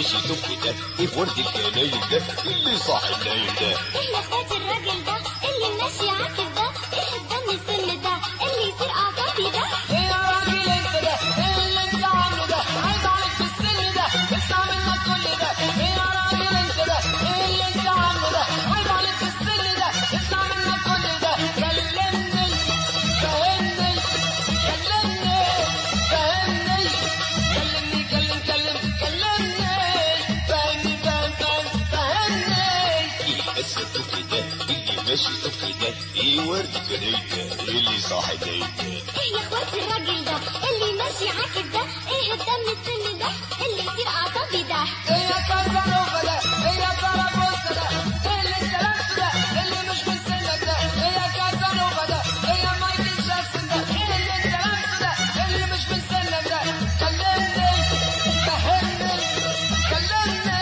ماشي دب ده ايه ورد الجناين ده اللي صاحي النايم ده ايه يا اخواتي الراجل ده اللي ماشي عاكس ده ايه الدم السن ده اللي يصير اعصابي ده ايه يا راجل انت ده ايه اللي انت عامله ده عايز عليك في السن ده اسمع منك كل ده ايه يا راجل انت ده ايه اللي انت عامله ده عايز عليك في السن ده اسمع منك كل ده كلمني فهمني كلمني فهمني كلمني كلم كلم كلمني فهمني فهم فهم فهمني ايه بس الدب ده اللي ماشي دب ده ايه ورد الجناين ده اللي صاحي النايم ده ايه يا اخواتي الراجل ده اللي ماشي عاكس ده ايه الدم السن ده اللي يصير اعصابي ده ايه يا كازانوفا ده ايه يا كارابوسا ده ايه اللي انت لابسه ده اللي مش من سنك ده ايه يا كازانوفا ده ايه يا مايكل جاكسون ده ايه اللي انت لابسه ده اللي مش من سنك ده كلمني فهمني كلمني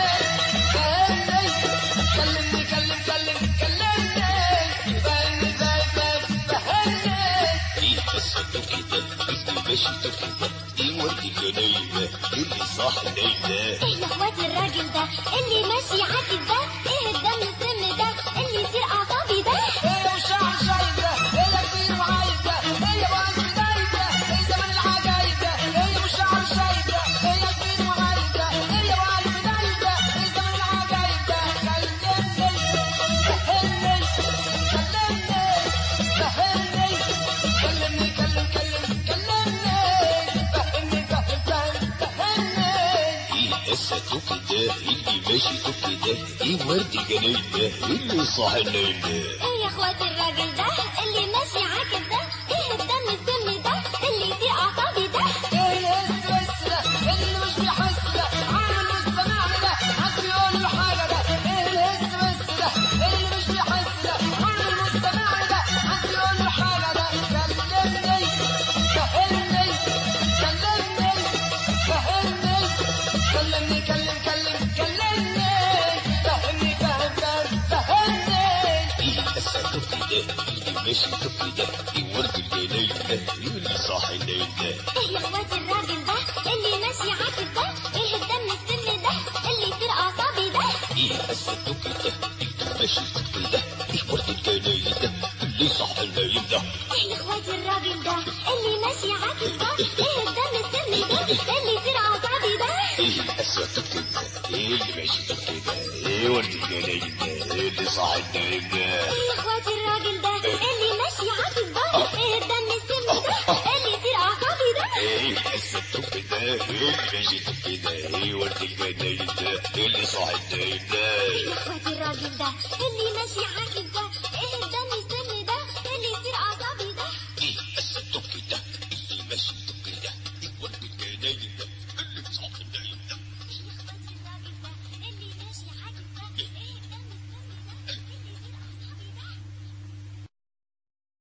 فهمني كلمني كلم كلم كلمني فهمني فهم فهم فهمني ايه بس الدب ده اللي ماشي دب ده ايه ورد الجناين ده اللي صاحي النايم ده ايه يا اخواتي الراجل ده اللي ماشي عاكس ده ايه الدم السن ده اللي يصير اعصابي ده ايه يا شعر شايب ده ايه يا كبير وعايب ده ايه يا وقت بدايب ده ايه زمن العجايب ده ايه يا شعر شايب ده ايه يا كبير وعايب ده ايه يا وقت بدايب ده ايه زمن العجايب ده كلمني فهمني كلمني فهمني كلمني كلم كلم كلمني فهمني فهم فهم فهمني ايه بس الدب ده اللي ماشي دب ده ايه ورد الجناين ده اللي صاحي النايم ده ايه يا اخواتي الراجل ده اللي ماشي عاكس ده ايه الدم السن ده اللي يصير اعصابي ده ايه الهس بس ده اللي مش بيحس ده عامل مستمع ده حد يقول له حاجه ده ايه الهس بس ده اللي مش بيحس ده عامل مستمع ده حد يقول له حاجه ده كلمني فهمني كلمني فهمني كلمني كلم كلم كلمني فهمني فهم فهم فهمني ايه بس الدب ده اللي ماشي دب ده ايه ورد الجناين ده اللي صاحي النايم ده ايه يا اخواتي الراجل ده اللي ماشي عاكس ده ايه الدم السن ده اللي يصير اعصابي ده ايه بس الدب ده اللي ماشي دب ده ايه ورد الجناين ده اللي صاحي النايم ده ايه يا اخواتي الراجل ده اللي ماشي عاكس ده ايه الدم السن ده اللي يصير اعصابي ده ايه بس الدب ده ايه اللي ماشي دب ده ايه ورد الجناين ده اللي صاحي النايم ده ايه يا اخواتي الراجل ده اللي ماشي عاكس ده ايه الدم السن ده اللي يصير اعصابي ده ايه بس الدب ده ايه اللي ماشي دب ده ايه ورد الجناين ده اللي صاحي النايم ده يا اخواتي الراجل ده اللي ماشي عاكس